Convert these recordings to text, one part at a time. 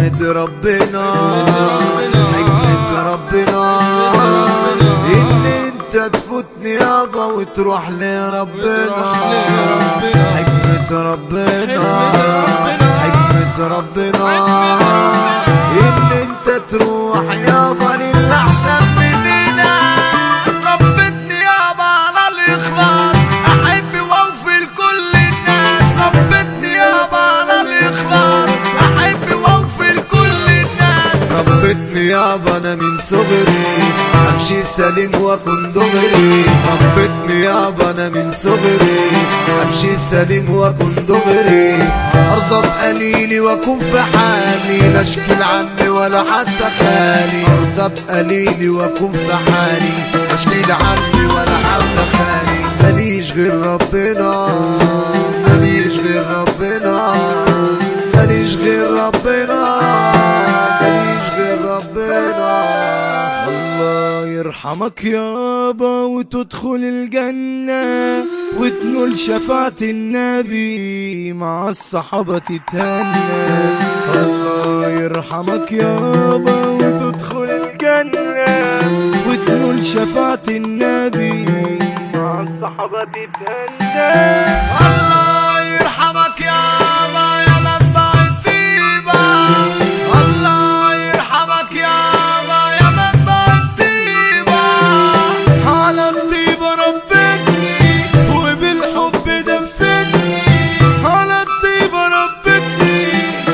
حكمة ربنا حكمة ربنا ان انت تفوتني يابا وتروح لربنا حكمة ربنا حكمة ربنا ان انت تروح يابا للأحسن مننا ربتني يابا على الإخلاص أحب وأوفي لكل الناس ربتني يابا على الإخلاص أحب وأوفي لكل الناس ربتني يابا أنا من صغري أمشي سليم وأكون دغري ربتني يابا أنا من صغري أمشي سليم وأكون دغري أرضى بقليلي وأكون في حالي لا أشكي لعمي ولا حتى خالي أرضى بقليلي وأكون في حالي لا أشكي لعمي ولا حتى خالي ماليش غير ربنا ماليش غير ربنا ماليش غير ربنا ماليش غير ربنا الله يرحمك يابا وتدخل الجنة وتنول شفاعة النبي مع الصحابة تتهنى الله يرحمك يابا وتدخل الجنة وتنول شفاعة النبي مع الصحابة تتهنى الله يرحمك يابا يا منبع الطيبة الله يرحمك يابا يا منبع الطيبة على الطيبة ربتني وبالحب دفتني على الطيبة ربتني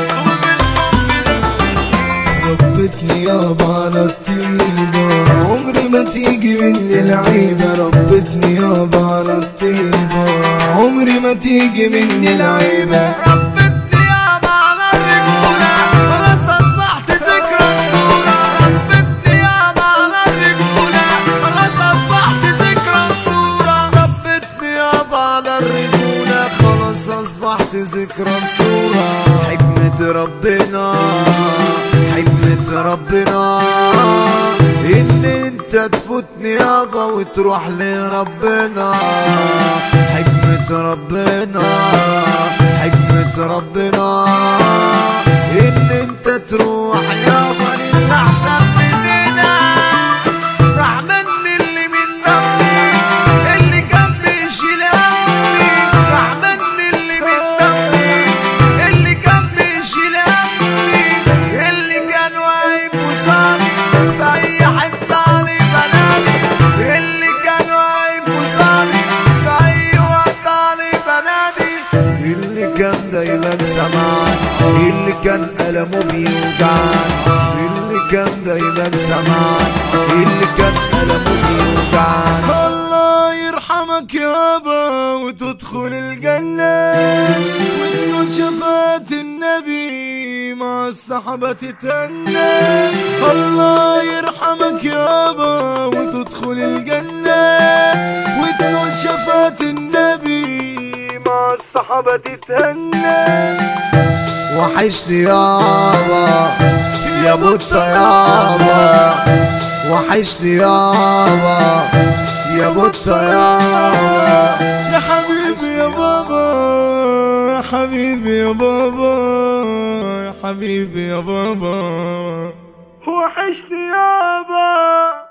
ربتني يابا على الطيبة عمري ما تيجي مني العيبة ربتني يابا على الطيبة عمري ما تيجي مني العيبة ربتني يابا على الرجولة خلاص أصبحت ذكرى بصورة ربتني يابا على الرجولة خلاص أصبحت ذكرى بصورة ربتني يابا على الرجولة خلاص أصبحت ذكرى بصورة حكمة ربنا حكمة ربنا إن أنت تفوتني يابا وتروح لربنا حكمة ربنا حكمة ربنا إن أنت تروح يابا للأحسن مننا رحمن اللي من دمي اللي كان بيشيل همي رحمن اللي من دمي اللي كان بيشيل همي اللي كان واقف وصامي في أي حتة علي بنادي اللي كان واقف وصامي في أي وقت علي بنادي اللي كان دايما سمعان اللي كان ألمه بيوجعان اللي كان دايما سمعان اللي كان ألمه بيوجعان الله يرحمك يابا وتدخل الجنة وتنول شفاعة النبي مع الصحابة تتهنى الله يرحمك يابا وتدخل الجنة وتنول شفاعة النبي مع الصحابة تتهنى وحشني يابا يا بطة يابا وحشني يابا يا بطة يابا يا حبيبي يا بابا يا حبيبي يا بابا يا حبيبي يا بابا وحشني يابا